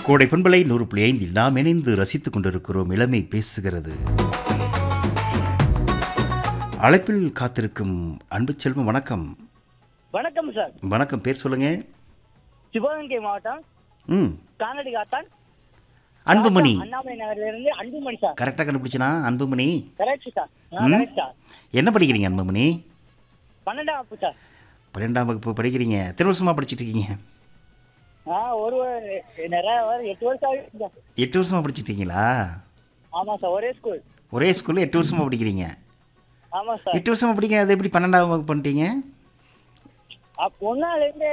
கோடை பண்பலை நூறு புள்ளி ஐந்தில் நாம் இணைந்து ரசித்துக் கொண்டிருக்கிறோம் இளமை பேசுகிறது அழைப்பில் காத்திருக்கும் அன்பு செல்வம் வணக்கம் வணக்கம் சார் வணக்கம் பேர் சொல்லுங்க சிவகங்கை மாவட்டம் ம் கானடி காத்தான் அன்புமணி அண்ணாமலை நகர்ல இருந்து அன்புமணி சார் கரெக்டாக கண்டுபிடிச்சனா அன்புமணி கரெக்ட் சார் ம். கரெக்ட் சார் என்ன படிக்கிறீங்க அன்புமணி பன்னெண்டாம் வகுப்பு சார் பன்னெண்டாம் வகுப்பு படிக்கிறீங்க எத்தனை வருஷமாக படிச்சிட்டு இருக்கீங்க ஆ ஒரு வ- நிறைய ஒரு எட்டு வருஷம் ஆகிடுச்சு சார் எட்டு வருஷமாக படிச்சிட்டு இருக்கீங்களா ஆமாம் சார் ஒரே ஸ்கூல் ஒரே ஸ்கூலில் எட்டு வருஷமாக படிக்கிறீங்க ஆமாம் சார் எட்டு வருஷமாக படிக்க அது எப்படி பன்னெண்டாம் வகுப்பு பண்ணிட்டீங்க அப்போ ஒன்றாலேருந்து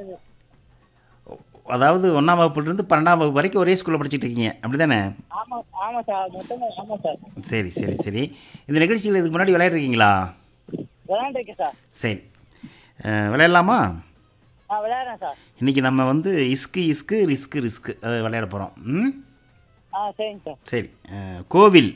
அதாவது ஒன்றாம் வகுப்புலேருந்து பன்னெண்டாம் வகுப்பு வரைக்கும் ஒரே ஸ்கூலில் படிச்சிட்டு இருக்கீங்க அப்படி தானே ஆமாம் ஆமாம் சார் மொத்தமாக ஆமாம் சார் சரி சரி சரி இந்த நிகழ்ச்சியில் இதுக்கு முன்னாடி விளையாடுறீங்களா விளையாண்டுருக்கேன் சார் சரி அஹ், விளையாடலாமா ஆ விளையாடுறேன் சார் இன்றைக்கி நம்ம வந்து இஸ்கு இஸ்கு ரிஸ்க்கு ரிஸ்க்கு அதை விளையாட போகிறோம் ம் ஆ சரிங்க சார் சரி அஹ், கோவில்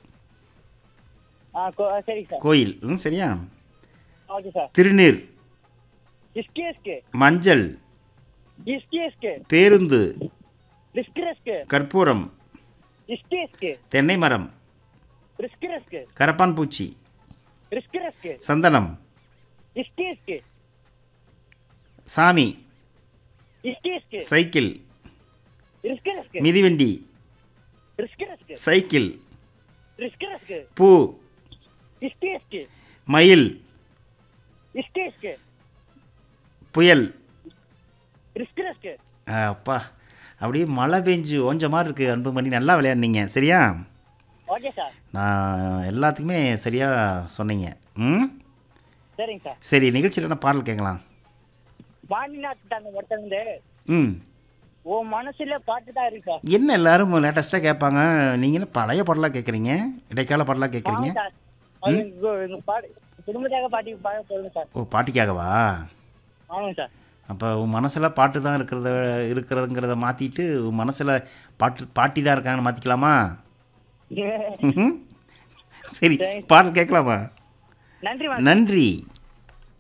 ஆ கோ- ஆ, சரிங்க சார் கோயில் ம் சரியா ஓகே சார் திருநீர் இஸ்கி இஸ்கு மஞ்சள் இஸ்கி இஸ்கு பேருந்து ரிஸ்க் ரிஸ்க் கற்பூரம் இஸ்கி இஸ்கு தென்னை மரம் ரிஸ்க் ரிஸ்க் கரப்பான் பூச்சி ரிஸ்க் ரிஸ்க் சந்தனம் இஸ்கி இஸ்கு சாமி இஸ்கி இஸ்கு சைக்கிள் ரிஸ்க் ரிஸ்க் மிதிவண்டி risk risk cycle risk risk பூ இஸ்கி இஸ்கு மயில் இஸ்கி இஸ்கு புயல் ரிஸ்க் ரிஸ்க் ஆ, அப்பா அப்படியே மழை பெஞ்சு ஓஞ்ச மாதிரி இருக்குது அன்புமணி நல்லா விளையாடுனீங்க சரியா ஓகே சார் நான் எல்லாத்துக்குமே சரியாக சொன்னீங்க ம் சரிங்க சார் சரி நிகழ்ச்சியில் என்ன பாடல் கேட்கலாம் பாண்டிநாத் அந்த ஒருத்தர் வந்து ம் உன் மனசுல பாட்டு தான் இருக்கு சார் என்ன எல்லாரும் லேட்டஸ்ட்டாக கேட்பாங்க நீங்களும் பழைய பாடலாக கேட்குறீங்க இடைக்கால பாடலாக கேட்குறீங்க ஆமாம் சார் அது எங்க- எங்க பாடு குடும்பத்தாக பாட்டி பாட சொல்லுங்க சார் ஓ பாட்டிக்காகவா ஆமாங்க சார் அப்போ உன் மனசில் பாட்டு தான் இருக்கிறத இருக்கிறதுங்கிறத மாற்றிட்டு உன் மனசில் பாட்டு பாட்டி தான் இருக்காங்கன்னு மாற்றிக்கலாமா சரி பாடல் கேட்கலாமா நன்றி மேம் நன்றி